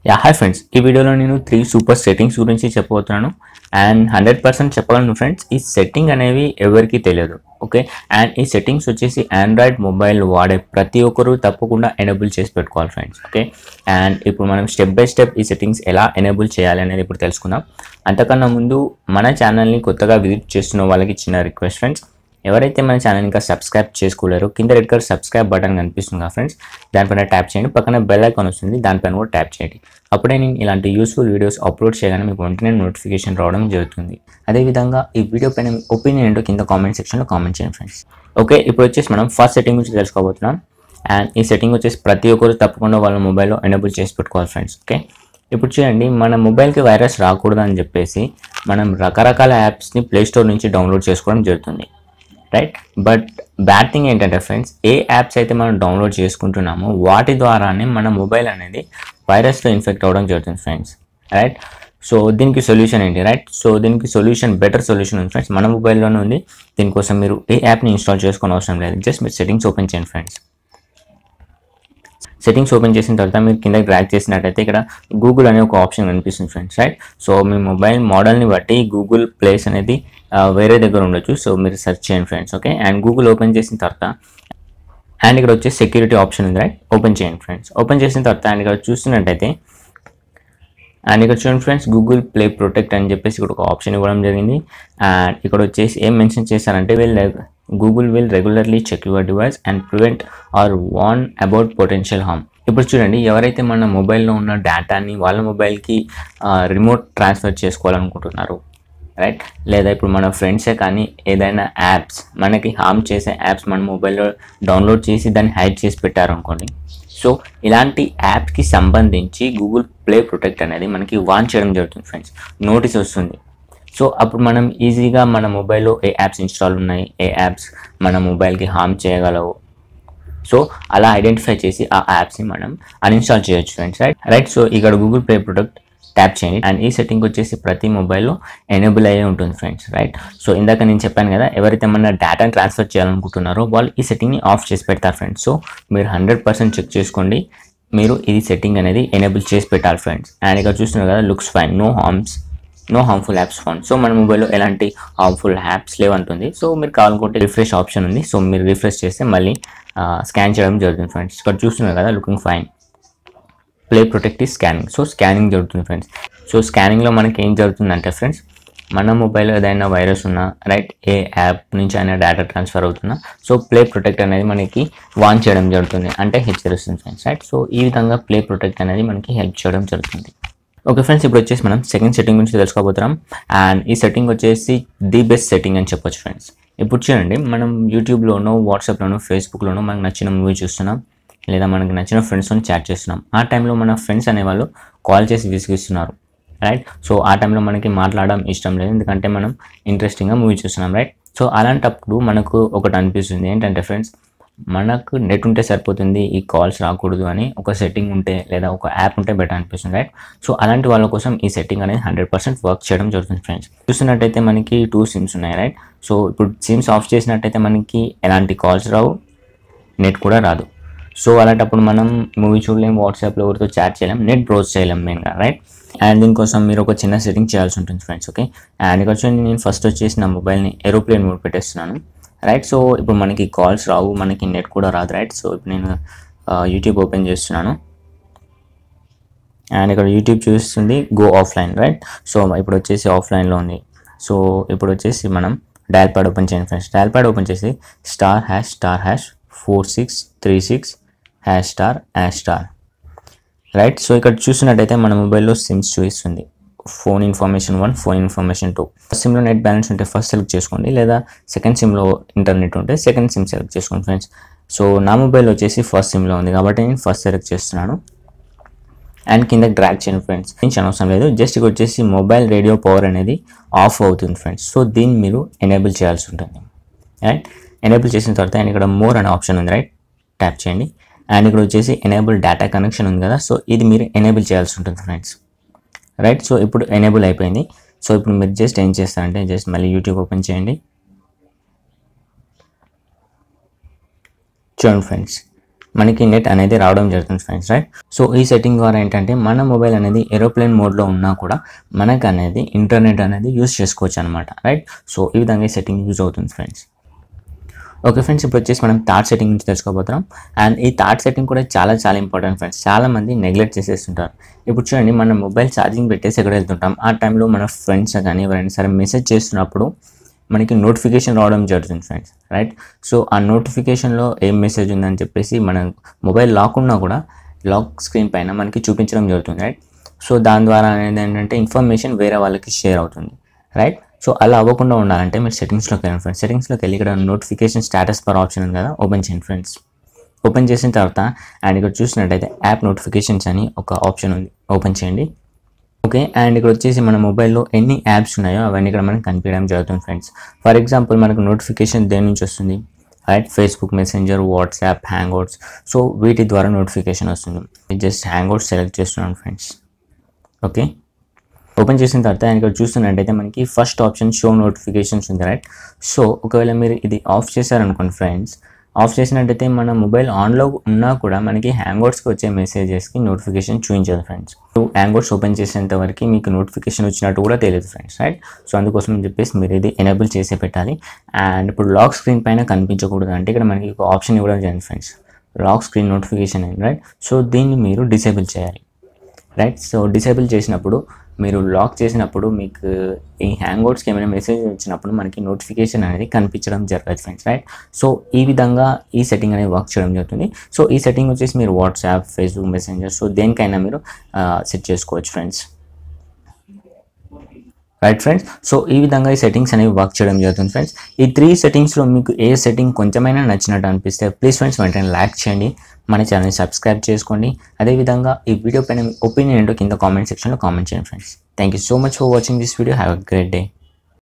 yeah hi friends ఈ వీడియోలో నేను త్రీ సూపర్ సెట్టింగ్స్ గురించి చెప్పబోతున్నాను అండ్ హండ్రెడ్ పర్సెంట్ చెప్పగలను ఫ్రెండ్స్ ఈ సెట్టింగ్ అనేవి ఎవరికి తెలియదు ఓకే అండ్ ఈ సెట్టింగ్స్ వచ్చేసి ఆండ్రాయిడ్ మొబైల్ వాడే ప్రతి ఒక్కరూ తప్పకుండా ఎనేబుల్ చేసి పెట్టుకోవాలి ఫ్రెండ్స్ ఓకే అండ్ ఇప్పుడు మనం స్టెప్ బై స్టెప్ ఈ సెట్టింగ్స్ ఎలా ఎనేబుల్ చేయాలి అనేది ఇప్పుడు తెలుసుకుందాం అంతకన్నా ముందు మన ఛానల్ని కొత్తగా విజిట్ చేస్తున్న వాళ్ళకి చిన్న రిక్వెస్ట్ ఫ్రెండ్స్ ఎవరైతే మన ఛానల్ ఇంకా సబ్స్క్రైబ్ చేసుకోలేరో కింద రెడ్ కలర్ సబ్స్క్రైబ్ బటన్ కనిపిస్తుంది కదా ఫ్రెండ్స్ దానిపైన ట్యాప్ చేయండి పక్కన బెల్ ఐకాన్ వస్తుంది దానిపైన కూడా ట్యాప్ చేయండి అప్పుడే నేను ఇలాంటి యూస్ఫుల్ వీడియోస్ అప్లోడ్ చేయగానే మీకు వెంటనే నోటిఫికేషన్ రావడం జరుగుతుంది అదేవిధంగా ఈ వీడియో పైన మీ ఒపీనియన్ ఏంటో కింద కామెంట్ సెక్షన్లో కామెంట్ చేయండి ఫ్రెండ్స్ ఓకే ఇప్పుడు వచ్చేసి మనం ఫస్ట్ సెట్టింగ్ గురించి తెలుసుకోబోతున్నాం అండ్ ఈ సెట్టింగ్ వచ్చేసి ప్రతి ఒక్కరు తప్పకుండా వాళ్ళ మొబైల్లో ఎనేబుల్ చేసి పెట్టుకోవాలి ఫ్రెండ్స్ ఓకే ఇప్పుడు చూడండి మన మొబైల్కి వైరస్ రాకూడదు అని చెప్పేసి మనం రకరకాల యాప్స్ని ప్లేస్టోర్ నుంచి డౌన్లోడ్ చేసుకోవడం జరుగుతుంది రైట్ బట్ బ్యాడ్ థింగ్ ఏంటంటే ఫ్రెండ్స్ ఏ యాప్స్ అయితే మనం డౌన్లోడ్ చేసుకుంటున్నామో వాటి ద్వారానే మన మొబైల్ అనేది వైరస్తో ఇన్ఫెక్ట్ అవ్వడం జరుగుతుంది ఫ్రెండ్స్ రైట్ సో దీనికి సొల్యూషన్ ఏంటి రైట్ సో దీనికి సొల్యూషన్ బెటర్ సొల్యూషన్ ఉంది ఫ్రెండ్స్ మన మొబైల్లోనే ఉంది దీనికోసం మీరు ఏ యాప్ని ఇన్స్టాల్ చేసుకోని అవసరం లేదు జస్ట్ మీరు సెట్టింగ్స్ ఓపెన్ చేయండి ఫ్రెండ్స్ సెట్టింగ్స్ ఓపెన్ చేసిన తర్వాత మీరు కింద డ్రాగ్ చేసినట్టయితే ఇక్కడ గూగుల్ అనే ఒక ఆప్షన్ కనిపిస్తుంది ఫ్రెండ్స్ రైట్ సో మీ మొబైల్ మోడల్ని బట్టి గూగుల్ ప్లేస్ అనేది ఆ, వేరే దగ్గర ఉండొచ్చు సో మీరు సెర్చ్ చేయండి friends okay and Google open చేసిన తర్వాత అండ్ ఇక్కడ వచ్చే సెక్యూరిటీ ఆప్షన్ ఉంది రైట్ ఓపెన్ చేయండి ఫ్రెండ్స్ ఓపెన్ చేసిన తర్వాత అండ్ ఇక్కడ చూస్తున్నట్టయితే అండ్ ఇక్కడ చూడండి ఫ్రెండ్స్ గూగుల్ ప్లే ప్రొటెక్ట్ అని చెప్పేసి ఇక్కడ ఒక ఆప్షన్ ఇవ్వడం జరిగింది అండ్ ఇక్కడ వచ్చేసి ఏం మెన్షన్ చేశారంటే will Google will regularly check your device and prevent or warn about potential harm ఇప్పుడు చూడండి ఎవరైతే మన మొబైల్లో ఉన్న డేటాని వాళ్ళ మొబైల్కి రిమోట్ ట్రాన్స్ఫర్ చేసుకోవాలనుకుంటున్నారు రైట్ లేదా ఇప్పుడు మన ఫ్రెండ్సే కానీ ఏదైనా యాప్స్ మనకి హార్మ్ చేసే యాప్స్ మన మొబైల్లో డౌన్లోడ్ చేసి దాన్ని హైడ్ చేసి పెట్టారు అనుకోండి సో ఇలాంటి యాప్కి సంబంధించి గూగుల్ ప్లే ప్రొటెక్ట్ అనేది మనకి వాన్ చేయడం జరుగుతుంది ఫ్రెండ్స్ నోటీస్ వస్తుంది సో అప్పుడు మనం ఈజీగా మన మొబైల్లో ఏ యాప్స్ ఇన్స్టాల్ ఉన్నాయి ఏ యాప్స్ మన మొబైల్కి హార్మ్ చేయగలవు సో అలా ఐడెంటిఫై చేసి ఆ యాప్స్ని మనం అన్ఇన్స్టాల్ చేయొచ్చు ఫ్రెండ్స్ రైట్ రైట్ సో ఇక్కడ గూగుల్ ప్లే ప్రొడక్ట్ ట్యాప్ చేయండి అండ్ ఈ సెట్టింగ్ వచ్చేసి ప్రతి మొబైల్లో ఎనేబుల్ అయ్యే ఉంటుంది ఫ్రెండ్స్ రైట్ సో ఇందాక నేను చెప్పాను కదా ఎవరైతే మన డేటాని ట్రాన్స్ఫర్ చేయాలనుకుంటున్నారో వాళ్ళు ఈ సెట్టింగ్ని ఆఫ్ చేసి పెడతారు ఫ్రెండ్స్ సో మీరు హండ్రెడ్ పర్సెంట్ చెక్ చేసుకోండి మీరు ఇది సెట్టింగ్ అనేది ఎనేబుల్ చేసి పెట్టాలి ఫ్రెండ్స్ అండ్ ఇక్కడ చూస్తున్నారు కదా looks fine no harms no harmful apps phone so మన మొబైల్లో ఎలాంటి హార్మ్ఫుల్ యాప్స్ లేవంటుంది సో మీరు కావాలనుకుంటే రిఫ్రెష్ ఆప్షన్ ఉంది సో మీరు రిఫ్రెష్ చేస్తే మళ్ళీ స్కాన్ చేయడం జరుగుతుంది ఫ్రెండ్స్ ఇక్కడ చూస్తున్నారు కదా లుకింగ్ ఫైన్ ప్లే ప్రొటెక్ట్ ఈ స్కానింగ్ సో స్కానింగ్ జరుగుతుంది ఫ్రెండ్స్ సో స్కానింగ్లో మనకి ఏం జరుగుతుందంటే ఫ్రెండ్స్ మన మొబైల్లో ఏదైనా వైరస్ ఉన్నా రైట్ ఏ యాప్ నుంచి అయినా డేటా ట్రాన్స్ఫర్ అవుతున్నా సో ప్లే ప్రొటెక్ట్ అనేది మనకి వాన్ చేయడం జరుగుతుంది అంటే హెచ్చరిస్తుంది ఫ్రెండ్స్ రైట్ సో ఈ విధంగా ప్లే ప్రొటెక్ట్ అనేది మనకి హెల్ప్ చేయడం జరుగుతుంది ఓకే ఫ్రెండ్స్ ఇప్పుడు వచ్చేసి మనం సెకండ్ సెట్టింగ్ గురించి తెలుసుకోబోతున్నాం అండ్ ఈ సెట్టింగ్ వచ్చేసి ది బెస్ట్ సెట్టింగ్ అని చెప్పొచ్చు ఫ్రెండ్స్ ఇప్పుడు చూడండి మనం యూట్యూబ్లోనో వాట్సాప్లోనో ఫేస్బుక్లోనో మనకు నచ్చిన మూవీ చూస్తున్నాం లేదా మనకి నచ్చిన ఫ్రెండ్స్తో చాట్ చేస్తున్నాం ఆ టైంలో మన ఫ్రెండ్స్ అనేవాళ్ళు కాల్ చేసి విసిగిస్తున్నారు రైట్ సో ఆ టైంలో మనకి మాట్లాడడం ఇష్టం లేదు ఎందుకంటే మనం ఇంట్రెస్టింగ్గా మూవీ చూస్తున్నాం రైట్ సో అలాంటప్పుడు మనకు ఒకటి అనిపిస్తుంది ఏంటంటే ఫ్రెండ్స్ మనకు నెట్ ఉంటే సరిపోతుంది ఈ కాల్స్ రాకూడదు అని ఒక సెట్టింగ్ ఉంటే లేదా ఒక యాప్ ఉంటే బెటర్ అనిపిస్తుంది రైట్ సో అలాంటి వాళ్ళ కోసం ఈ సెట్టింగ్ అనేది హండ్రెడ్ పర్సెంట్ వర్క్ చేయడం జరుగుతుంది ఫ్రెండ్స్ చూస్తున్నట్టయితే మనకి టూ సిమ్స్ ఉన్నాయి రైట్ సో ఇప్పుడు సిమ్స్ ఆఫ్ చేసినట్టయితే మనకి ఎలాంటి కాల్స్ రావు నెట్ కూడా రాదు సో అలాంటప్పుడు మనం మూవీ చూడలేం వాట్సాప్లో ఎవరితో చాట్ చేయలేం నెట్ బ్రౌజ్ చేయలేం మెయిన్గా రైట్ అండ్ దీనికోసం మీరు ఒక చిన్న సెట్టింగ్ చేయాల్సి ఉంటుంది ఫ్రెండ్స్ ఓకే అండ్ ఇక్కడ వచ్చి నేను ఫస్ట్ వచ్చేసి నా మొబైల్ని ఏరోప్లేన్ మోడ్ పెట్టేస్తున్నాను రైట్ సో ఇప్పుడు మనకి కాల్స్ రావు మనకి నెట్ కూడా రాదు రైట్ సో ఇప్పుడు నేను యూట్యూబ్ ఓపెన్ చేస్తున్నాను అండ్ ఇక్కడ యూట్యూబ్ చూస్తుంది గో ఆఫ్లైన్ రైట్ సో ఇప్పుడు వచ్చేసి ఆఫ్లైన్లో ఉంది సో ఇప్పుడు వచ్చేసి మనం డయల్ ప్యాడ్ ఓపెన్ చేయండి ఫ్రెండ్స్ డయల్ ప్యాడ్ ఓపెన్ చేసి star hash star hash four six three six hash star hash star right so ఇక్కడ చూసినట్టయితే మన మొబైల్లో సిమ్స్ చూపిస్తుంది phone information one phone information two first సిమ్లో నెట్ బ్యాలెన్స్ ఉంటే first select చేసుకోండి లేదా సెకండ్ సిమ్లో ఇంటర్నెట్ ఉంటే సెకండ్ సిమ్ సెలెక్ట్ చేసుకోండి ఫ్రెండ్స్ సో నా మొబైల్ వచ్చేసి ఫస్ట్ సిమ్లో ఉంది కాబట్టి నేను ఫస్ట్ సెలెక్ట్ చేస్తున్నాను అండ్ కింద డ్రాగ్ చేయండి ఫ్రెండ్స్ నుంచి అనవసరం లేదు జస్ట్ ఇక్కడ వచ్చేసి మొబైల్ రేడియో పవర్ అనేది ఆఫ్ అవుతుంది ఫ్రెండ్స్ సో దీన్ని మీరు ఎనేబుల్ చేయాల్సి ఉంటుంది రైట్ ఎనేబుల్ చేసిన తర్వాత అండ్ ఇక్కడ మోర్ అనే ఆప్షన్ ఉంది రైట్ ట్యాప్ చేయండి అండ్ ఇక్కడ వచ్చేసి ఎనేబుల్ డేటా కనెక్షన్ ఉంది కదా సో ఇది మీరు ఎనేబుల్ చేయాల్సి ఉంటుంది ఫ్రెండ్స్ రైట్ సో ఇప్పుడు ఎనేబుల్ అయిపోయింది సో ఇప్పుడు మీరు జస్ట్ ఏం చేస్తారంటే జస్ట్ మళ్ళీ యూట్యూబ్ ఓపెన్ చేయండి చూడండి ఫ్రెండ్స్ మనకి నెట్ అనేది రావడం జరుగుతుంది ఫ్రెండ్స్ రైట్ సో ఈ సెట్టింగ్ ద్వారా ఏంటంటే మన మొబైల్ అనేది ఏరోప్లేన్ మోడ్లో ఉన్నా కూడా మనకు అనేది ఇంటర్నెట్ అనేది యూస్ చేసుకోవచ్చు అనమాట రైట్ సో ఈ విధంగా ఈ సెట్టింగ్ యూజ్ అవుతుంది ఫ్రెండ్స్ ఓకే ఫ్రెండ్స్ ఇప్పుడు వచ్చేసి మనం థర్డ్ సెట్టింగ్ నుంచి తెలుసుకోబోతున్నాం అండ్ ఈ థర్డ్ సెట్టింగ్ కూడా చాలా చాలా ఇంపార్టెంట్ ఫ్రెండ్స్ చాలా మంది నెగ్లెక్ట్ చేసేస్తుంటారు ఇప్పుడు చూడండి మన మొబైల్ ఛార్జింగ్ పెట్టేసి ఎక్కడ వెళ్తుంటాం ఆ టైంలో మన ఫ్రెండ్స్ కానీ ఎవరైనా సరే మెసేజ్ చేస్తున్నప్పుడు మనకి నోటిఫికేషన్ రావడం జరుగుతుంది ఫ్రెండ్స్ రైట్ సో ఆ నోటిఫికేషన్లో ఏం మెసేజ్ ఉందని చెప్పేసి మన మొబైల్ లాక్ ఉన్నా కూడా లాక్ స్క్రీన్ పైన మనకి చూపించడం జరుగుతుంది రైట్ సో దాని ద్వారా అనేది ఏంటంటే ఇన్ఫర్మేషన్ వేరే వాళ్ళకి షేర్ అవుతుంది రైట్ సో అలా అవ్వకుండా ఉండాలంటే మీరు సెట్టింగ్స్లోకి వెళ్ళండి ఫ్రెండ్స్ సెట్టింగ్స్లోకి వెళ్ళి ఇక్కడ నోటిఫికేషన్ స్టేటస్ పర్ ఆప్షన్ ఉంది కదా ఓపెన్ చేయండి ఫ్రెండ్స్ ఓపెన్ చేసిన తర్వాత అండ్ ఇక్కడ చూసినట్టయితే యాప్ నోటిఫికేషన్స్ అని ఒక ఆప్షన్ ఉంది ఓపెన్ చేయండి ఓకే అండ్ ఇక్కడ వచ్చేసి మన మొబైల్లో ఎన్ని యాప్స్ ఉన్నాయో అవన్నీ ఇక్కడ మనకి కనిపించడం జరుగుతుంది ఫ్రెండ్స్ ఫర్ ఎగ్జాంపుల్ మనకు నోటిఫికేషన్ దేని నుంచి వస్తుంది right Facebook Messenger WhatsApp Hangouts so వీటి ద్వారా నోటిఫికేషన్ వస్తుంది జస్ట్ హ్యాంగ్అవుట్స్ సెలెక్ట్ చేస్తున్నాను ఫ్రెండ్స్ ఓకే ఓపెన్ చేసిన తర్వాత ఆయన ఇక్కడ చూస్తున్నట్టయితే మనకి ఫస్ట్ ఆప్షన్ షో నోటిఫికేషన్స్ ఉంది రైట్ సో ఒకవేళ మీరు ఇది ఆఫ్ చేశారనుకోండి ఫ్రెండ్స్ ఆఫ్ చేసినట్టయితే మన మొబైల్ ఆన్లో ఉన్నా కూడా మనకి హ్యాంగ్అవుట్స్కి వచ్చే మెసేజెస్కి నోటిఫికేషన్ చూపించదు ఫ్రెండ్స్ సో హ్యాంగ్అవుట్స్ ఓపెన్ చేసేంత వరకు మీకు నోటిఫికేషన్ వచ్చినట్టు కూడా తెలియదు ఫ్రెండ్స్ రైట్ సో అందుకోసం అని చెప్పేసి మీరు ఇది ఎనేబుల్ చేసే పెట్టాలి అండ్ ఇప్పుడు లాక్ స్క్రీన్ పైన కనిపించకూడదు అంటే ఇక్కడ మనకి ఒక ఆప్షన్ ఇవ్వడం జరిగింది ఫ్రెండ్స్ లాక్ స్క్రీన్ నోటిఫికేషన్ అయింది రైట్ సో దీన్ని మీరు డిసేబుల్ చేయాలి రైట్ సో డిసేబుల్ చేసినప్పుడు మీరు లాక్ చేసినప్పుడు మీకు ఈ హ్యాంగ్అవుట్స్కి ఏమైనా మెసేజ్ వచ్చినప్పుడు మనకి నోటిఫికేషన్ అనేది కనిపించడం జరగదు ఫ్రెండ్స్ రైట్ సో ఈ విధంగా ఈ సెట్టింగ్ అనేది వర్క్ చేయడం జరుగుతుంది సో ఈ సెట్టింగ్ వచ్చేసి మీరు వాట్సాప్ ఫేస్బుక్ మెసెంజర్ సో దేనికైనా మీరు సెట్ చేసుకోవచ్చు ఫ్రెండ్స్ రైట్ ఫ్రెండ్స్ సో ఈ విధంగా ఈ సెట్టింగ్స్ అనేవి వర్క్ చేయడం జరుగుతుంది ఫ్రెండ్స్ ఈ త్రీ సెట్టింగ్స్లో మీకు ఏ సెట్టింగ్ కొంచెమైనా నచ్చినట్టు అనిపిస్తే ప్లీజ్ ఫ్రెండ్స్ వెంటనే లైక్ చేయండి మన ఛానల్ని సబ్స్క్రైబ్ చేసుకోండి అదేవిధంగా ఈ వీడియో పైన ఒపీనియన్ ఏంటో కింద కామెంట్ సెక్షన్లో కామెంట్ చేయండి friends thank you so much for watching this video have a great day